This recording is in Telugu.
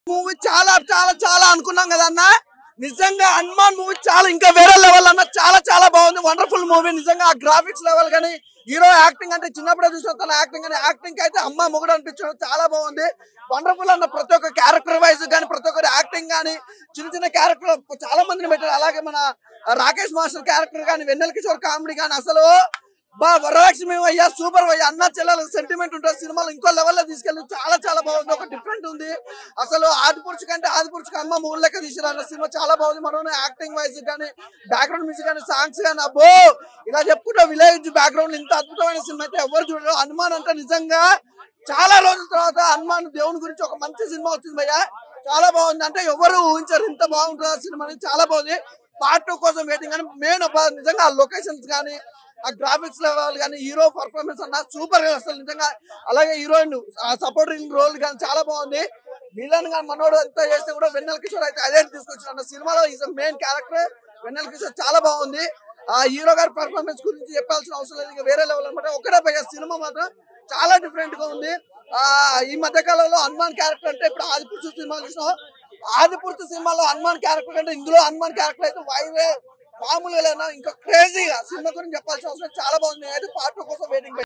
మూవీ చాలా చాలా చాలా అనుకున్నాం కదా అన్న నిజంగా హనుమాన్ మూవీ చాలా ఇంకా వేరే లెవెల్ అన్న చాలా చాలా బాగుంది వండర్ఫుల్ మూవీ నిజంగా ఆ గ్రాఫిక్స్ లెవెల్ కానీ హీరో యాక్టింగ్ అంటే చిన్నప్పుడే చూసిన తన యాక్టింగ్ కానీ యాక్టింగ్ అయితే అమ్మ మొగుడు అనిపించడం చాలా బాగుంది వండర్ఫుల్ అన్న ప్రతి ఒక్క క్యారెక్టర్ వైజ్ కానీ ప్రతి ఒక్కరి యాక్టింగ్ కానీ చిన్న చిన్న క్యారెక్టర్ చాలా మందిని పెట్టారు అలాగే మన రాకేష్ మాస్టర్ క్యారెక్టర్ కానీ వెన్నెల కిషోర్ కామెడీ కానీ అసలు బా వరలక్ష్మి అయ్యా సూపర్ అయ్యా అన్న చెల్లెల సెంటిమెంట్ ఉంటుంది సినిమాలో ఇంకో లెవెల్లో తీసుకెళ్ళి చాలా చాలా బాగుంది ఒక డిఫరెంట్ ఉంది అసలు ఆదిపురుషు కంటే ఆదిపురుషుకు అమ్మ మూడు లెక్క తీసిరారు సినిమా చాలా బాగుంది మనం యాక్టింగ్ వైజ్ కానీ బ్యాక్గ్రౌండ్ మ్యూజిక్ కానీ సాంగ్స్ కానీ అబ్బో ఇలా చెప్పుకుంటే విలేజ్ బ్యాక్గ్రౌండ్ ఇంత అద్భుతమైన సినిమా అయితే ఎవరు చూడరు హనుమాన్ అంటే నిజంగా చాలా రోజుల తర్వాత హనుమాన్ దేవుని గురించి ఒక మంచి సినిమా వచ్చింది భయ్య చాలా బాగుంది అంటే ఎవరు ఊహించారు ఇంత బాగుంటుంది ఆ సినిమా అనేది చాలా బాగుంది పార్ట్ టూ కోసం వెయిటింగ్ కానీ మెయిన్ నిజంగా ఆ లొకేషన్స్ కానీ ఆ గ్రాఫిక్స్ లెవెల్ కానీ హీరో పర్ఫార్మెన్స్ అన్న సూపర్ అసలు నిజంగా అలాగే హీరోయిన్ ఆ సపోర్టింగ్ రోల్ కానీ చాలా బాగుంది విలన్ కానీ మనోడు ఎంత చేస్తే కూడా వెన్నెల కిషోర్ అయితే అదే తీసుకొచ్చిన అన్న సినిమాలో is main character Vennela Kishore చాలా బాగుంది ఆ హీరో గారి పర్ఫార్మెన్స్ గురించి చెప్పాల్సిన అవసరం లేదు ఇంకా వేరే లెవెల్ అనమాట ఒకటే పైగా సినిమా మాత్రం చాలా డిఫరెంట్ గా ఉంది ఆ ఈ మధ్య కాలంలో హనుమాన్ క్యారెక్టర్ అంటే ఇప్పుడు ఆదిపురుషు సినిమా చూసినాం ఆదిపురుషు సినిమాలో హనుమాన్ క్యారెక్టర్ అంటే ఇందులో హనుమాన్ క్యారెక్టర్ అయితే వైరే మామూలుగా లేనా ఇంకా క్రేజీగా సినిమా గురించి చెప్పాల్సిన అవసరం చాలా బాగుంది అయితే పార్ట్ కోసం వెయిటింగ్